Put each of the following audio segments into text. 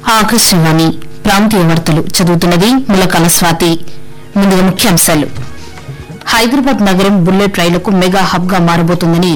ఆకాశవాణి ప్రాంతీయ వార్తలు చదువుతున్నది ములకాల స్వాతి ముందుగా ముఖ్యాంశాలు హైదరాబాద్ నగరం బుల్లెట్ రైళ్లకు మెగా హబ్ గా మారబోతుందని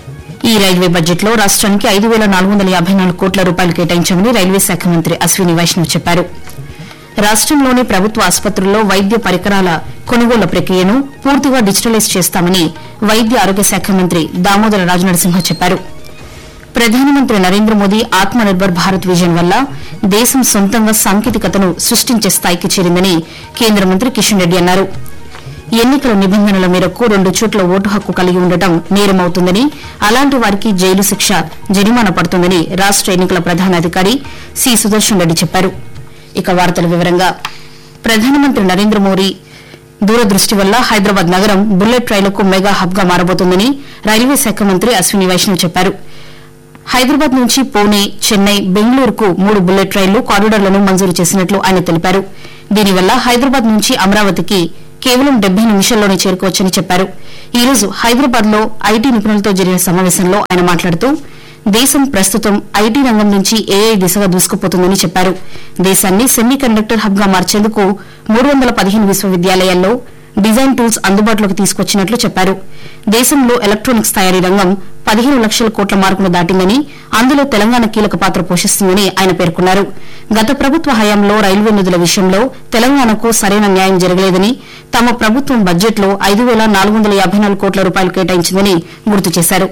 ఈ రైల్వే బడ్జెట్ లో రాష్ట్రానికి ఐదు వేల నాలుగు వందల యాభై నాలుగు కోట్ల రూపాయలు కేటాయించామని రైల్వే శాఖ మంత్రి అశ్విని వైష్ణవ్ చెప్పారు రాష్ట్రంలోని ప్రభుత్వ ఆసుపత్రుల్లో వైద్య పరికరాల కొనుగోళ్ల ప్రక్రియను పూర్తిగా డిజిటలైజ్ చేస్తామని వైద్య ఆరోగ్య శాఖ మంత్రి దామోదర రాజనరసింహ చెప్పారు ప్రధానమంత్రి నరేంద్ర మోదీ ఆత్మ నిర్భర్ భారత్ విజన్ వల్ల దేశం సొంతంగా సాంకేతికతను సృష్టించే స్థాయికి చేరిందని కేంద్ర మంత్రి కిషన్ రెడ్డి అన్నారు ఎన్నికల నిబంధనల మేరకు రెండు చోట్ల ఓటు హక్కు కలిగి ఉండటం నేరమవుతుందని అలాంటి వారికి జైలు శిక్ష జరిమానా పడుతుందని రాష్ట ఎన్నికల ప్రధానాధికారి సి సుదర్శన్ రెడ్డి చెప్పారు ఇక వార్తల వివరంగా ప్రధానమంత్రి నరేంద్ర మోదీ దూరదృష్టి వల్ల హైదరాబాద్ నగరం బుల్లెట్ రైళ్లకు మెగా హబ్ గా మారబోతుందని రైల్వే శాఖ మంత్రి అశ్విని వైష్ణవ్ చెప్పారు హైదరాబాద్ నుంచి పూణే చెన్నై బెంగళూరుకు మూడు బుల్లెట్ రైళ్లు కారిడార్లను మంజూరు చేసినట్లు ఆయన తెలిపారు దీనివల్ల హైదరాబాద్ నుంచి అమరావతికి కేవలం డెబ్బై నిమిషాల్లోనే చేరుకోవచ్చని చెప్పారు ఈ రోజు హైదరాబాద్ లో ఐటీ నిపుణులతో జరిగిన సమావేశంలో ఆయన మాట్లాడుతూ దేశం ప్రస్తుతం ఐటీ రంగం నుంచి ఏఐ దిశగా దూసుకుపోతుందని చెప్పారు దేశాన్ని సెమీ కండక్టర్ హబ్ గా మార్చేందుకు మూడు వందల పదిహేను విశ్వవిద్యాలయాల్లో డిజైన్ టూల్స్ అందుబాటులోకి తీసుకొచ్చినట్లు చెప్పారు దేశంలో ఎలక్ట్రానిక్స్ తయారీ రంగం పదిహేను లక్షల కోట్ల మార్కును దాటిందని అందులో తెలంగాణ కీలక పాత్ర పోషిస్తుందని ఆయన పేర్కొన్నారు గత ప్రభుత్వ హయాంలో రైల్వే నిధుల విషయంలో తెలంగాణకు సరైన న్యాయం జరగలేదని తమ ప్రభుత్వం బడ్జెట్లో ఐదు వేల నాలుగు వందల యాభై నాలుగు కోట్ల రూపాయలు కేటాయించిందని గుర్తు చేశారు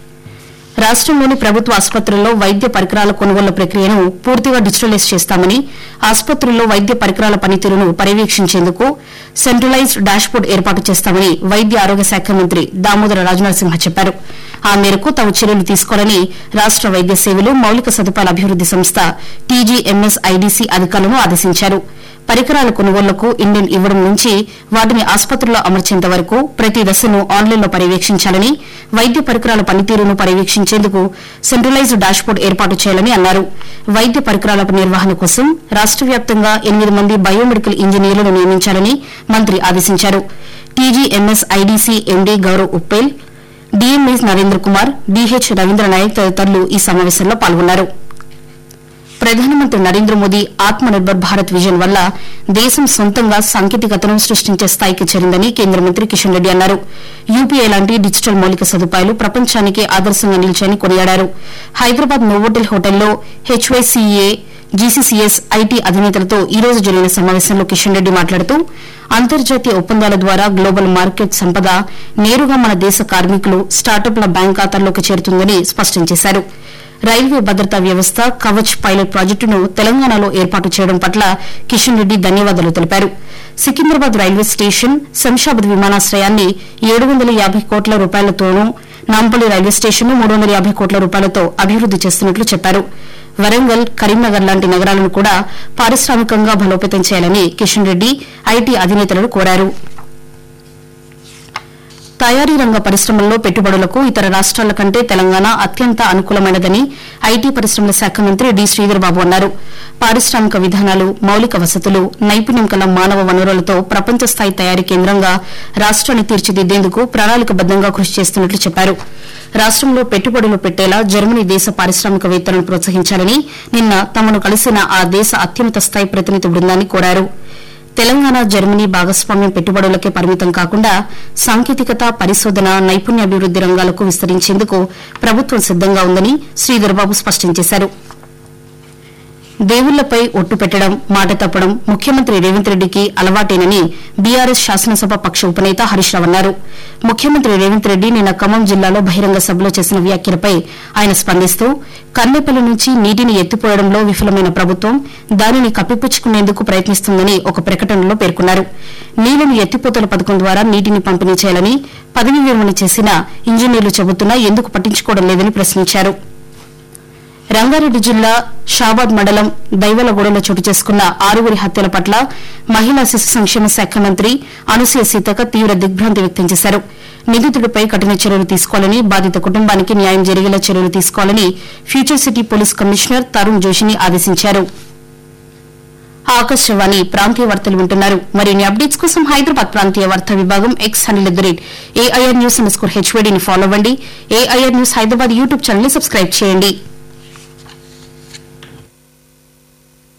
రాష్టంలోని ప్రభుత్వ ఆసుపత్రుల్లో వైద్య పరికరాల కొనుగోళ్ల ప్రక్రియను పూర్తిగా డిజిటలైజ్ చేస్తామని ఆసుపత్రుల్లో వైద్య పరికరాల పనితీరును పర్యవేక్షించేందుకు సెంట్రలైజ్డ్ డాష్బోర్డ్ ఏర్పాటు చేస్తామని వైద్య ఆరోగ్య శాఖ మంత్రి దామోదర రాజనరసింహ చెప్పారు ఆ మేరకు తాము చర్యలు తీసుకోవాలని రాష్ట వైద్య సేవలు మౌలిక సదుపాయాల అభివృద్ది సంస్థ టీజీఎంఎస్ ఐడీసీ అధికారులను ఆదేశించారు పరికరాల కొనుగోళ్లకు ఇండియన్ ఇవ్వడం నుంచి వాటిని ఆసుపత్రుల్లో అమర్చేంత వరకు ప్రతి దశను ఆన్లైన్లో పర్యవేక్షించాలని వైద్య పరికరాల పనితీరును పర్యవేక్షించేందుకు సెంట్రలైజ్డ్ డాష్బోర్డ్ ఏర్పాటు చేయాలని అన్నారు వైద్య పరికరాల నిర్వహణ కోసం రాష్ట వ్యాప్తంగా ఎనిమిది మంది బయోమెడికల్ ఇంజనీర్లను నియమించాలని మంత్రి ఆదేశించారు TGMS IDC MD Gaurav Uppal DMS Narendra Kumar DH Ravindra Naik తదితరులు ఈ సమావేశంలో పాల్గొన్నారు ప్రధానమంత్రి నరేంద్ర మోదీ ఆత్మ నిర్భర్ భారత్ విజన్ వల్ల దేశం సొంతంగా సాంకేతికతను సృష్టించే స్థాయికి చేరిందని కేంద్ర మంత్రి కిషన్ రెడ్డి అన్నారు యూపీఐ లాంటి డిజిటల్ మౌలిక సదుపాయాలు ప్రపంచానికి ఆదర్శంగా నిలిచాయని కొనియాడారు హైదరాబాద్ నోవోటెల్ హోటల్లో హెచ్వైసీఏ జీసీసీఎస్ ఐటీ అధినేతలతో ఈ రోజు జరిగిన సమావేశంలో కిషన్ రెడ్డి మాట్లాడుతూ అంతర్జాతీయ ఒప్పందాల ద్వారా గ్లోబల్ మార్కెట్ సంపద నేరుగా మన దేశ కార్మికులు స్టార్టప్ల బ్యాంక్ ఖాతాల్లోకి చేరుతుందని స్పష్టం చేశారు రైల్వే భద్రతా వ్యవస్థ కవచ్ పైలట్ ప్రాజెక్టును తెలంగాణలో ఏర్పాటు చేయడం పట్ల కిషన్ రెడ్డి ధన్యవాదాలు తెలిపారు సికింద్రాబాద్ రైల్వే స్టేషన్ శంషాబాద్ విమానాశ్రయాన్ని ఏడు వందల యాభై కోట్ల రూపాయలతోనూ నాంపల్లి రైల్వే స్టేషన్ మూడు వందల యాభై కోట్ల రూపాయలతో అభివృద్ది చేస్తున్నట్లు చెప్పారు వరంగల్ కరీంనగర్ లాంటి నగరాలను కూడా పారిశ్రామికంగా బలోపేతం చేయాలని కిషన్ రెడ్డి ఐటీ అధినేతలను కోరారు తయారీ రంగ పరిశ్రమల్లో పెట్టుబడులకు ఇతర రాష్ట్రాల కంటే తెలంగాణ అత్యంత అనుకూలమైనదని ఐటీ పరిశ్రమల శాఖ మంత్రి డి శ్రీధర్బాబు అన్నారు పారిశ్రామిక విధానాలు మౌలిక వసతులు నైపుణ్యం కల మానవ వనరులతో ప్రపంచ స్థాయి తయారీ కేంద్రంగా రాష్ట్రాన్ని తీర్చిదిద్దేందుకు ప్రణాళికబద్దంగా కృషి చేస్తున్నట్లు చెప్పారు రాష్టంలో పెట్టుబడులు పెట్టేలా జర్మనీ దేశ పారిశ్రామికవేత్తలను ప్రోత్సహించాలని నిన్న తమను కలిసిన ఆ దేశ అత్యున్నత స్థాయి ప్రతినిధి బృందాన్ని కోరారు తెలంగాణ జర్మనీ భాగస్వామ్యం పెట్టుబడులకే పరిమితం కాకుండా సాంకేతికత పరిశోధన నైపుణ్యాభివృద్ది రంగాలకు విస్తరించేందుకు ప్రభుత్వం సిద్దంగా ఉందని శ్రీధర్బాబు స్పష్టం చేశారు దేవుళ్లపై ఒట్టు పెట్టడం మాట తప్పడం ముఖ్యమంత్రి రేవంత్ రెడ్డికి అలవాటేనని బీఆర్ఎస్ శాసనసభ పక్ష ఉపనేత హరీష్ రావు అన్నారు ముఖ్యమంత్రి రేవంత్ రెడ్డి నిన్న ఖమ్మం జిల్లాలో బహిరంగ సభలో చేసిన వ్యాఖ్యలపై ఆయన స్పందిస్తూ కన్నెపల్లి నుంచి నీటిని ఎత్తిపోయడంలో విఫలమైన ప్రభుత్వం దానిని కప్పిపుచ్చుకునేందుకు ప్రయత్నిస్తుందని ఒక ప్రకటనలో పేర్కొన్నారు నీళ్లను ఎత్తిపోతల పథకం ద్వారా నీటిని పంపిణీ చేయాలని పదవి విరమణ చేసిన ఇంజనీర్లు చెబుతున్నా ఎందుకు పట్టించుకోవడం లేదని ప్రశ్నించారు రంగారెడ్డి జిల్లా షాబాద్ మండలం దైవలగూడలో చోటు చేసుకున్న ఆరుగురి హత్యల పట్ల మహిళా శిశు సంక్షేమ శాఖ మంత్రి అనసూయ సీతక్క తీవ్ర దిగ్భ్రాంతి వ్యక్తం చేశారు నిందితుడిపై కఠిన చర్యలు తీసుకోవాలని బాధిత కుటుంబానికి న్యాయం జరిగేలా చర్యలు తీసుకోవాలని future city police commissioner Tarun జోషిని ఆదేశించారు ఆకాశవాణి ప్రాంతీయ వార్తలు వింటున్నారు మరిన్ని అప్డేట్స్ కోసం హైదరాబాద్ ప్రాంతీయ వార్తా విభాగం X hundred at the rate AIR news underscore హెచ్వేడీని ఫాలో అవ్వండి AIR news Hyderabad YouTube channel ని సబ్స్క్రైబ్ చేయండి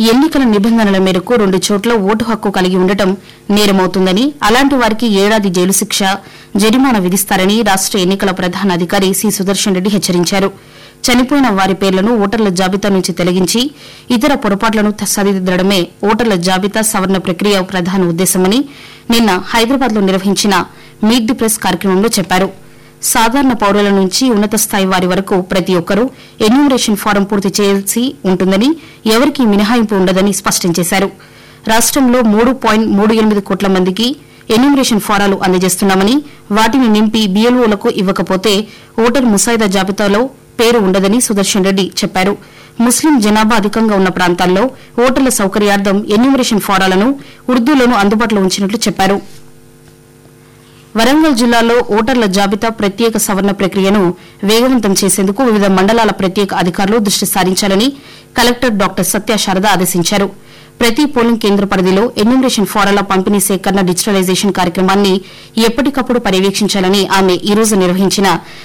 ఎన్నికల నిబంధనల మేరకు రెండు చోట్ల ఓటు హక్కు కలిగి ఉండటం నేరమవుతుందని అలాంటి వారికి ఏడాది జైలు శిక్ష జరిమానా విధిస్తారని రాష్ట ఎన్నికల ప్రధాన అధికారి సి సుదర్శన్ రెడ్డి హెచ్చరించారు చనిపోయిన వారి పేర్లను ఓటర్ల జాబితా నుంచి తొలగించి ఇతర పొరపాట్లను త- సరిదిద్దడమే ఓటర్ల జాబితా సవరణ ప్రక్రియ ప్రధాన ఉద్దేశమని నిన్న హైదరాబాద్ లో నిర్వహించిన మీట్ ది ప్రెస్ కార్యక్రమంలో చెప్పారు సాధారణ పౌరుల నుంచి ఉన్నత స్థాయి వారి వరకు ప్రతి ఒక్కరూ ఎన్యూమరేషన్ ఫారం పూర్తి చేయాల్సి ఉంటుందని ఎవరికీ మినహాయింపు ఉండదని స్పష్టం చేశారు రాష్టంలో మూడు పాయింట్ మూడు ఎనిమిది కోట్ల మందికి ఎన్యూమరేషన్ ఫారాలు అందజేస్తున్నామని వాటిని నింపి బీఎల్ఓలకు ఇవ్వకపోతే ఓటర్ ముసాయిదా జాబితాలో పేరు ఉండదని సుదర్శన్ రెడ్డి చెప్పారు ముస్లిం జనాభా అధికంగా ఉన్న ప్రాంతాల్లో ఓటర్ల సౌకర్యార్థం ఎన్యూమరేషన్ ఫారాలను ఉర్దూలోనూ అందుబాటులో ఉంచినట్లు చెప్పారు వరంగల్ జిల్లాలో ఓటర్ల జాబితా ప్రత్యేక సవరణ ప్రక్రియను వేగవంతం చేసేందుకు వివిధ మండలాల ప్రత్యేక అధికారులు దృష్టి సారించాలని కలెక్టర్ డాక్టర్ సత్య శారద ఆదేశించారు ప్రతి పోలింగ్ కేంద్ర పరిధిలో ఎన్యూమరేషన్ ఫారాల పంపిణీ సేకరణ డిజిటలైజేషన్ కార్యక్రమాన్ని ఎప్పటికప్పుడు పర్యవేక్షించాలని ఆమె ఈ రోజు నిర్వహించిన